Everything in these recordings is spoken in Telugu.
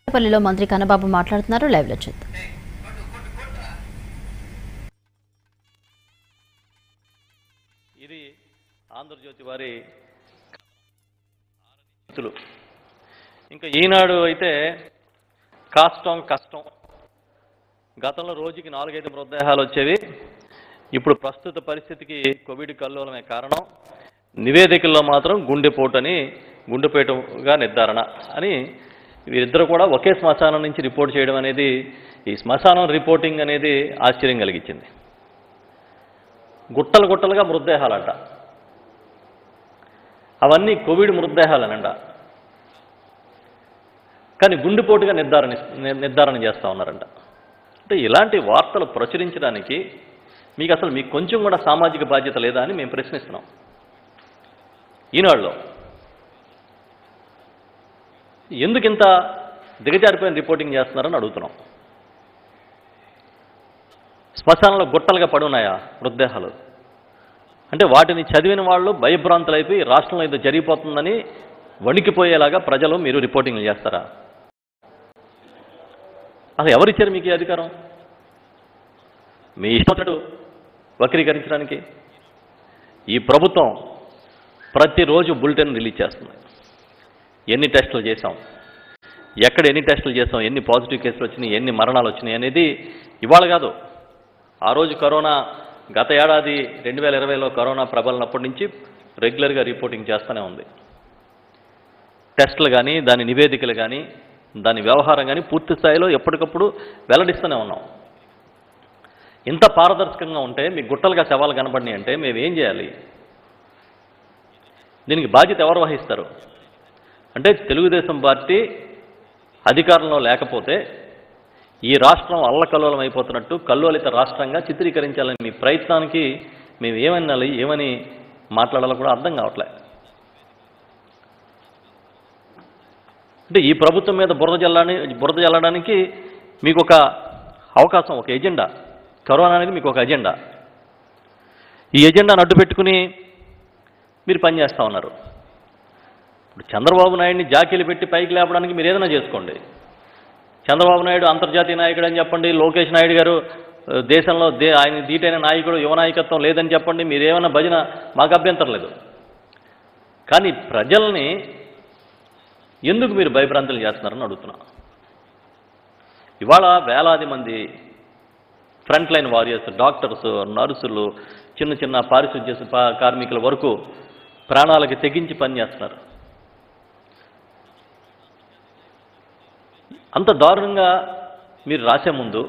పల్లిలో మంత్రి కన్నబాబు మాట్లాడుతున్నారు లైవ్ లో చూద్దాం ఇది ఆంధ్రజ్యోతి వారి స్థితులు ఇంకా ఈనాడు అయితే కాష్టం కష్టం గతంలో రోజుకి నాలుగైదు మృతదేహాలు వచ్చేవి ఇప్పుడు ప్రస్తుత పరిస్థితికి కోవిడ్ కల్లోలమే కారణం నివేదికల్లో మాత్రం గుండెపోటని గుండెపేటగా నిర్ధారణ అని వీరిద్దరు కూడా ఒకే శ్మశానం నుంచి రిపోర్ట్ చేయడం అనేది ఈ శ్మశానం రిపోర్టింగ్ అనేది ఆశ్చర్యం కలిగించింది గుట్టలు గుట్టలుగా మృతదేహాలంట అవన్నీ కోవిడ్ మృతదేహాలనంట కానీ గుండెపోటుగా నిర్ధారణ నిర్ధారణ చేస్తూ ఉన్నారంట అంటే ఇలాంటి వార్తలు ప్రచురించడానికి మీకు అసలు మీకు కొంచెం కూడా సామాజిక బాధ్యత లేదా అని మేము ప్రశ్నిస్తున్నాం ఈనాడులో ఎందుకు ఇంత దిగజారిపోయిన రిపోర్టింగ్ చేస్తున్నారని అడుగుతున్నాం శ్మశానంలో గుట్టలుగా పడున్నాయా మృతదేహాలు అంటే వాటిని చదివిన వాళ్ళు భయభ్రాంతులైపోయి రాష్ట్రంలో ఏదో జరిగిపోతుందని వణికిపోయేలాగా ప్రజలు మీరు రిపోర్టింగ్లు చేస్తారా అసలు ఎవరిచ్చారు మీకు ఈ అధికారం మీ ఇష్టం వక్రీకరించడానికి ఈ ప్రభుత్వం ప్రతిరోజు బులెటిన్ రిలీజ్ చేస్తుంది ఎన్ని టెస్టులు చేశాం ఎక్కడ ఎన్ని టెస్టులు చేసాం ఎన్ని పాజిటివ్ కేసులు వచ్చినాయి ఎన్ని మరణాలు వచ్చినాయి అనేది ఇవాళ కాదు ఆ రోజు కరోనా గత ఏడాది రెండు వేల ఇరవైలో కరోనా ప్రబలినప్పటి నుంచి రెగ్యులర్గా రిపోర్టింగ్ చేస్తూనే ఉంది టెస్టులు కానీ దాని నివేదికలు కానీ దాని వ్యవహారం కానీ పూర్తి స్థాయిలో ఎప్పటికప్పుడు వెల్లడిస్తూనే ఉన్నాం ఇంత పారదర్శకంగా ఉంటే మీ గుట్టలుగా శవాలు కనబడినాయి అంటే మేము ఏం చేయాలి దీనికి బాధ్యత ఎవరు వహిస్తారు అంటే తెలుగుదేశం పార్టీ అధికారంలో లేకపోతే ఈ రాష్ట్రం అల్లకల్లోలం అయిపోతున్నట్టు కల్లోలిత రాష్ట్రంగా చిత్రీకరించాలని మీ ప్రయత్నానికి మేము ఏమనాలి ఏమని మాట్లాడాలో కూడా అర్థం కావట్లే అంటే ఈ ప్రభుత్వం మీద బురద జల్లని బురద జల్లడానికి మీకు ఒక అవకాశం ఒక ఎజెండా కరోనా అనేది మీకు ఒక ఎజెండా ఈ ఎజెండాను అడ్డు పెట్టుకుని మీరు పనిచేస్తూ ఉన్నారు ఇప్పుడు చంద్రబాబు నాయుడిని జాకీలు పెట్టి పైకి లేపడానికి మీరు ఏదైనా చేసుకోండి చంద్రబాబు నాయుడు అంతర్జాతీయ నాయకుడు అని చెప్పండి లోకేష్ నాయుడు గారు ఆ, దేశంలో దే ఆయన దీటైన నాయకుడు యువ నాయకత్వం లేదని చెప్పండి మీరు ఏమైనా భజన మాకు అభ్యంతరం లేదు కానీ ప్రజల్ని ఎందుకు మీరు భయభ్రాంతులు చేస్తున్నారని అడుగుతున్నా ఇవాళ వేలాది మంది ఫ్రంట్ లైన్ వారియర్స్ డాక్టర్స్ నర్సులు చిన్న చిన్న పారిశుద్ధ్య పా- కార్మికుల వరకు ప్రాణాలకి తెగించి పనిచేస్తున్నారు అంత దారుణంగా మీరు రాసే ముందు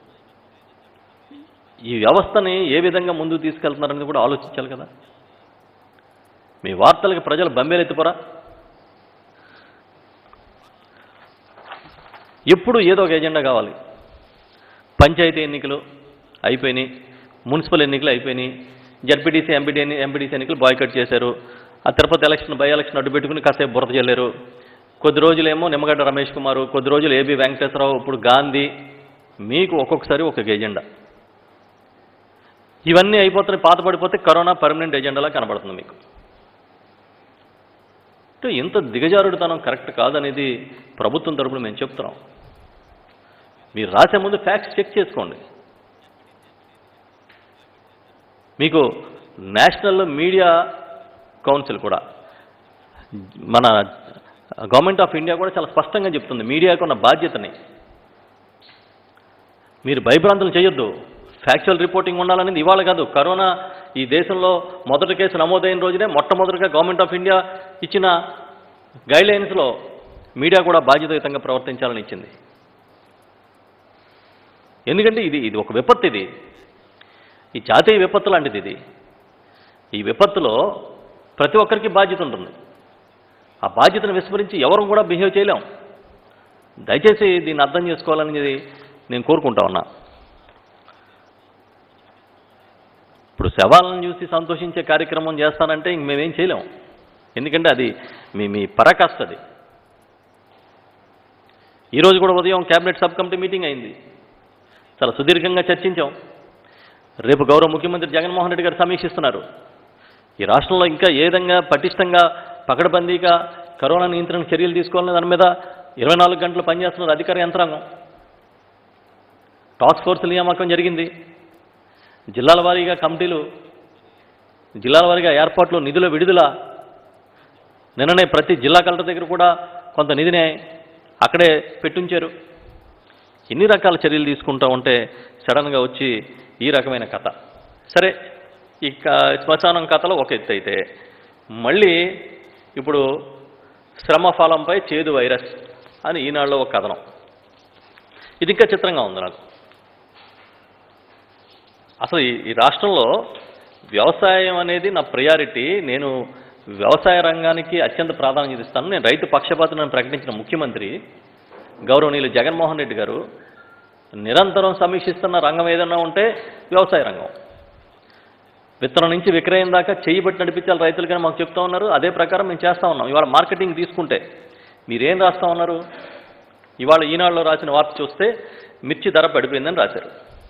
ఈ వ్యవస్థని ఏ విధంగా ముందుకు తీసుకెళ్తున్నారని కూడా ఆలోచించాలి కదా మీ వార్తలకు ప్రజలు బంబేలెత్తిపోరా ఎప్పుడు ఏదో ఒక ఎజెండా కావాలి పంచాయతీ ఎన్నికలు అయిపోయినాయి మున్సిపల్ ఎన్నికలు అయిపోయినాయి జడ్పీటీసీ ఎంపీటీ ఎంపీటీసీ ఎన్నికలు బాయ్కట్ చేశారు ఆ తిరుపతి ఎలక్షన్ బై ఎలక్షన్ అడ్డు పెట్టుకుని కాసేపు బురద చల్లారు కొద్ది రోజులేమో నిమ్మగడ్డ రమేష్ కుమార్ కొద్ది రోజులు ఏబి వెంకటేశ్వరరావు ఇప్పుడు గాంధీ మీకు ఒక్కొక్కసారి ఒక్కొక్క ఎజెండా ఇవన్నీ అయిపోతున్నాయి పాత పడిపోతే కరోనా పర్మనెంట్ ఎజెండాలా కనబడుతుంది మీకు అంటే ఇంత దిగజారుడుతనం కరెక్ట్ కాదనేది ప్రభుత్వం తరపున మేము చెప్తున్నాం మీరు రాసే ముందు ఫ్యాక్ట్స్ చెక్ చేసుకోండి మీకు నేషనల్ మీడియా కౌన్సిల్ కూడా మన గవర్నమెంట్ ఆఫ్ ఇండియా కూడా చాలా స్పష్టంగా చెప్తుంది మీడియాకు ఉన్న బాధ్యతని మీరు భయభ్రాంతులు చేయొద్దు ఫ్యాక్చువల్ రిపోర్టింగ్ ఉండాలనేది ఇవాళ కాదు కరోనా ఈ దేశంలో మొదటి కేసు నమోదైన రోజునే మొట్టమొదటిగా గవర్నమెంట్ ఆఫ్ ఇండియా ఇచ్చిన గైడ్లైన్స్లో మీడియా కూడా బాధ్యతాయుతంగా ప్రవర్తించాలని ఇచ్చింది ఎందుకంటే ఇది ఇది ఒక విపత్తు ఇది ఈ జాతీయ విపత్తు లాంటిది ఇది ఈ విపత్తులో ప్రతి ఒక్కరికి బాధ్యత ఉంటుంది ఆ బాధ్యతను విస్మరించి ఎవరు కూడా బిహేవ్ చేయలేం దయచేసి దీన్ని అర్థం చేసుకోవాలనేది నేను కోరుకుంటా ఉన్నా ఇప్పుడు శవాలను చూసి సంతోషించే కార్యక్రమం చేస్తానంటే ఇంక మేమేం చేయలేం ఎందుకంటే అది మీ మీ పరాకాష్ట అది ఈరోజు కూడా ఉదయం కేబినెట్ సబ్ కమిటీ మీటింగ్ అయింది చాలా సుదీర్ఘంగా చర్చించాం రేపు గౌరవ ముఖ్యమంత్రి జగన్మోహన్ రెడ్డి గారు సమీక్షిస్తున్నారు ఈ రాష్ట్రంలో ఇంకా ఏ విధంగా పటిష్టంగా పకడ్బందీగా కరోనా నియంత్రణ చర్యలు తీసుకోవాలనే దాని మీద ఇరవై నాలుగు గంటలు పనిచేస్తున్నారు అధికార యంత్రాంగం టాస్క్ ఫోర్స్ నియామకం జరిగింది జిల్లాల వారీగా కమిటీలు జిల్లాల వారీగా ఏర్పాట్లు నిధుల విడుదల నిన్ననే ప్రతి జిల్లా కలెక్టర్ దగ్గర కూడా కొంత నిధిని అక్కడే పెట్టుంచారు ఎన్ని రకాల చర్యలు తీసుకుంటా ఉంటే సడన్గా వచ్చి ఈ రకమైన కథ సరే ఇక శ్మశానం కథలో ఒక ఎత్తు అయితే మళ్ళీ ఇప్పుడు శ్రమ ఫలంపై చేదు వైరస్ అని ఈనాడులో ఒక కథనం ఇది ఇంకా చిత్రంగా ఉంది నాకు అసలు ఈ ఈ రాష్ట్రంలో వ్యవసాయం అనేది నా ప్రయారిటీ నేను వ్యవసాయ రంగానికి అత్యంత ప్రాధాన్యత ఇస్తాను నేను రైతు పక్షపాతం ప్రకటించిన ముఖ్యమంత్రి గౌరవనీయులు జగన్మోహన్ రెడ్డి గారు నిరంతరం సమీక్షిస్తున్న రంగం ఏదైనా ఉంటే వ్యవసాయ రంగం విత్తనం నుంచి విక్రయం దాకా చేయబట్టి నడిపించాలి రైతులు కానీ మాకు చెప్తా ఉన్నారు అదే ప్రకారం మేము చేస్తూ ఉన్నాం ఇవాళ మార్కెటింగ్ తీసుకుంటే మీరేం రాస్తా ఉన్నారు ఇవాళ ఈనాడులో రాసిన వార్త చూస్తే మిర్చి ధర పడిపోయిందని రాశారు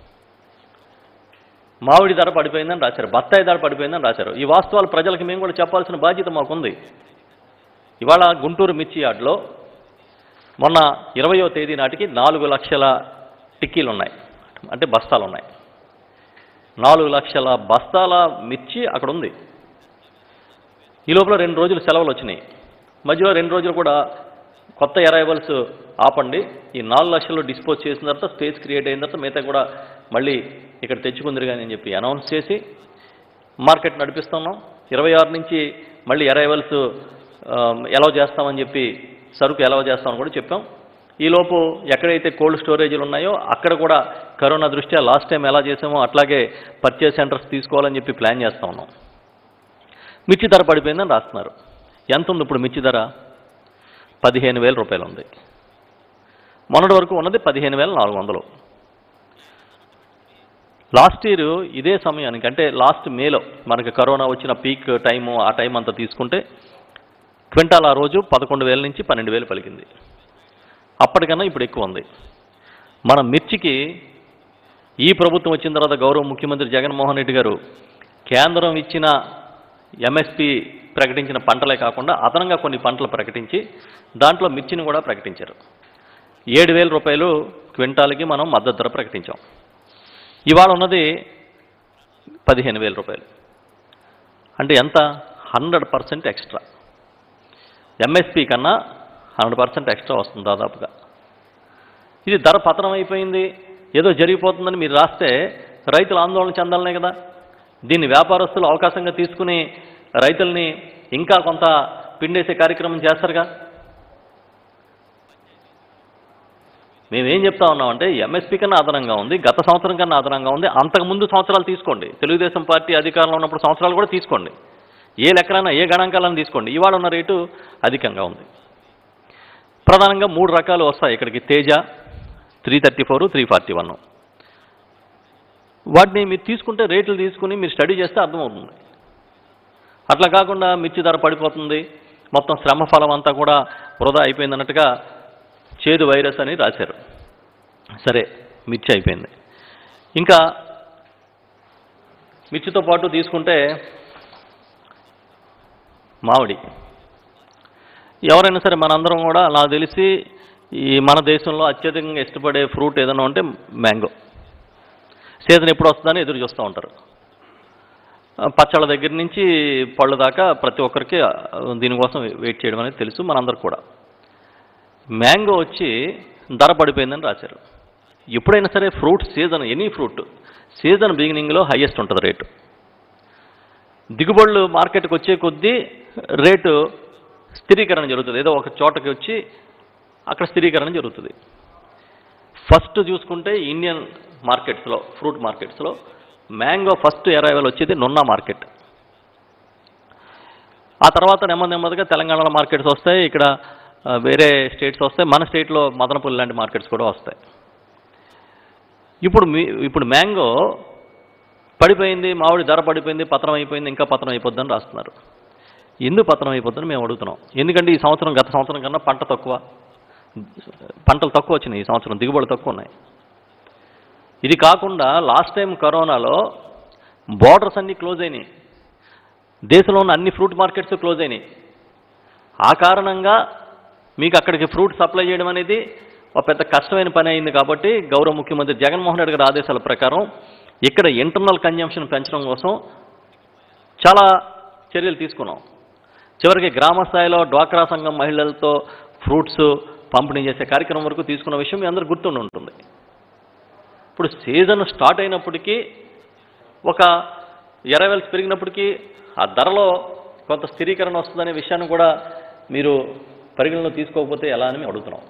మామిడి ధర పడిపోయిందని రాశారు బత్తాయి ధర పడిపోయిందని రాశారు ఈ వాస్తవాలు ప్రజలకు మేము కూడా చెప్పాల్సిన బాధ్యత మాకుంది ఇవాళ గుంటూరు మిర్చి యార్డ్లో మొన్న ఇరవయో తేదీ నాటికి నాలుగు లక్షల టిక్కీలు ఉన్నాయి అంటే బస్తాలు ఉన్నాయి నాలుగు లక్షల బస్తాల మిర్చి అక్కడ ఉంది ఈ లోపల రెండు రోజులు సెలవులు వచ్చినాయి మధ్యలో రెండు రోజులు కూడా కొత్త అరైవల్స్ ఆపండి ఈ నాలుగు లక్షలు డిస్పోజ్ చేసిన తర్వాత స్పేస్ క్రియేట్ అయిన తర్వాత మిగతా కూడా మళ్ళీ ఇక్కడ తెచ్చుకుందరు కానీ అని చెప్పి అనౌన్స్ చేసి మార్కెట్ నడిపిస్తున్నాం ఇరవై ఆరు నుంచి మళ్ళీ అరైవల్స్ ఎలా చేస్తామని చెప్పి సరుకు ఎలా చేస్తామని కూడా చెప్పాం ఈలోపు ఎక్కడైతే కోల్డ్ స్టోరేజీలు ఉన్నాయో అక్కడ కూడా కరోనా దృష్ట్యా లాస్ట్ టైం ఎలా చేసామో అట్లాగే పర్చేస్ సెంటర్స్ తీసుకోవాలని చెప్పి ప్లాన్ చేస్తా ఉన్నాం మిర్చి ధర పడిపోయిందని రాస్తున్నారు ఎంత ఉంది ఇప్పుడు మిర్చి ధర పదిహేను వేల రూపాయలు ఉంది మొన్నటి వరకు ఉన్నది పదిహేను వేల నాలుగు వందలు లాస్ట్ ఇయర్ ఇదే సమయానికి అంటే లాస్ట్ మేలో మనకి కరోనా వచ్చిన పీక్ టైము ఆ టైం అంతా తీసుకుంటే క్వింటాల్ ఆ రోజు పదకొండు వేల నుంచి పన్నెండు వేలు పలికింది అప్పటికన్నా ఇప్పుడు ఎక్కువ ఉంది మన మిర్చికి ఈ ప్రభుత్వం వచ్చిన తర్వాత గౌరవ ముఖ్యమంత్రి జగన్మోహన్ రెడ్డి గారు కేంద్రం ఇచ్చిన ఎంఎస్పి ప్రకటించిన పంటలే కాకుండా అదనంగా కొన్ని పంటలు ప్రకటించి దాంట్లో మిర్చిని కూడా ప్రకటించారు ఏడు వేల రూపాయలు క్వింటాల్కి మనం మద్దతు ధర ప్రకటించాం ఇవాళ ఉన్నది పదిహేను వేల రూపాయలు అంటే ఎంత హండ్రెడ్ పర్సెంట్ ఎక్స్ట్రా ఎంఎస్పి కన్నా హండ్రెడ్ పర్సెంట్ ఎక్స్ట్రా వస్తుంది దాదాపుగా ఇది ధర పతనం అయిపోయింది ఏదో జరిగిపోతుందని మీరు రాస్తే రైతులు ఆందోళన చెందాలనే కదా దీన్ని వ్యాపారస్తులు అవకాశంగా తీసుకుని రైతుల్ని ఇంకా కొంత పిండేసే కార్యక్రమం చేస్తారుగా మేమేం చెప్తా ఉన్నామంటే ఎంఎస్పీ కన్నా అదనంగా ఉంది గత సంవత్సరం కన్నా అదనంగా ఉంది అంతకుముందు సంవత్సరాలు తీసుకోండి తెలుగుదేశం పార్టీ అధికారంలో ఉన్నప్పుడు సంవత్సరాలు కూడా తీసుకోండి ఏ లెక్కలైనా ఏ గణాంకాలను తీసుకోండి ఇవాళ ఉన్న రేటు అధికంగా ఉంది ప్రధానంగా మూడు రకాలు వస్తాయి ఇక్కడికి Teja three thirty four three forty one వాటిని మీరు తీసుకుంటే రేట్లు తీసుకుని మీరు స్టడీ చేస్తే అర్థమవుతుంది అట్లా కాకుండా మిర్చి ధర పడిపోతుంది మొత్తం శ్రమ ఫలం అంతా కూడా వృధా అయిపోయింది అన్నట్టుగా చేదు వైరస్ అని రాశారు సరే మిర్చి అయిపోయింది ఇంకా మిర్చితో పాటు తీసుకుంటే మామిడి ఎవరైనా సరే మనందరం కూడా నాకు తెలిసి ఈ మన దేశంలో అత్యధికంగా ఇష్టపడే ఫ్రూట్ ఏదైనా ఉంటే మ్యాంగో సీజన్ ఎప్పుడు వస్తుందని ఎదురు చూస్తూ ఉంటారు ఆ, పచ్చళ్ళ దగ్గర నుంచి పళ్ళు దాకా ప్రతి ఒక్కరికి ఆ, దీనికోసం వెయిట్ చేయడం అనేది తెలుసు మనందరికి కూడా మ్యాంగో వచ్చి ధర పడిపోయిందని రాశారు ఎప్పుడైనా సరే fruit season any fruit season బిగినింగ్లో హయ్యెస్ట్ ఉంటుంది రేటు దిగుబడులు మార్కెట్కి వచ్చే కొద్దీ రేటు స్థిరీకరణ జరుగుతుంది ఏదో ఒక చోటకి వచ్చి అక్కడ స్థిరీకరణ జరుగుతుంది ఫస్ట్ చూసుకుంటే ఇండియన్ మార్కెట్స్లో ఫ్రూట్ మార్కెట్స్లో మ్యాంగో ఫస్ట్ అరైవల్ వచ్చేది నున్నా మార్కెట్ ఆ తర్వాత నెమ్మది నెమ్మదిగా తెలంగాణలో మార్కెట్స్ వస్తాయి ఇక్కడ ఆ, వేరే స్టేట్స్ వస్తాయి మన స్టేట్లో మదనపల్లి లాంటి మార్కెట్స్ కూడా వస్తాయి ఇప్పుడు మీ ఇప్పుడు మ్యాంగో పడిపోయింది మామిడి ధర పడిపోయింది పతనం అయిపోయింది ఇంకా పతనం అయిపోద్దని రాస్తున్నారు ఎందుకు పతనం అయిపోద్దని మేము అడుగుతున్నాం ఎందుకంటే ఈ సంవత్సరం గత సంవత్సరం కన్నా పంట తక్కువ పంటలు తక్కువ వచ్చినాయి ఈ సంవత్సరం దిగుబడి తక్కువ ఉన్నాయి ఇది కాకుండా లాస్ట్ టైం కరోనాలో బోర్డర్స్ అన్నీ క్లోజ్ అయినాయి దేశంలో ఉన్న అన్ని ఫ్రూట్ మార్కెట్స్ క్లోజ్ అయినాయి ఆ కారణంగా మీకు అక్కడికి ఫ్రూట్ సప్లై చేయడం అనేది ఒక పెద్ద కష్టమైన పని అయింది కాబట్టి గౌరవ ముఖ్యమంత్రి జగన్మోహన్ రెడ్డి గారి ఆదేశాల ప్రకారం ఇక్కడ ఇంటర్నల్ కన్జంప్షన్ పెంచడం కోసం చాలా చర్యలు తీసుకున్నాం చివరికి గ్రామ స్థాయిలో డ్వాక్రా సంఘం మహిళలతో ఫ్రూట్స్ పంపిణీ చేసే కార్యక్రమం వరకు తీసుకున్న విషయం మీ అందరూ గుర్తుండి ఉంటుంది ఇప్పుడు సీజన్ స్టార్ట్ అయినప్పటికీ ఒక ఎరవెల్స్ పెరిగినప్పటికీ ఆ ధరలో కొంత స్థిరీకరణ వస్తుందనే విషయాన్ని కూడా మీరు పరిగణలో తీసుకోకపోతే ఎలా అని మేము అడుగుతున్నాం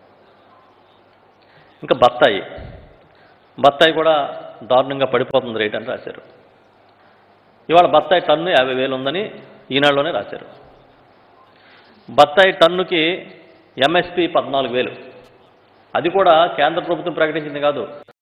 ఇంకా బత్తాయి బత్తాయి కూడా దారుణంగా పడిపోతుంది రేట్ అని రాశారు ఇవాళ బత్తాయి టన్ను యాభై వేలు ఉందని ఈనాడులోనే రాశారు బత్తాయి టన్నుకి ఎంఎస్పి పద్నాలుగు వేలు అది కూడా కేంద్ర ప్రభుత్వం ప్రకటించింది కాదు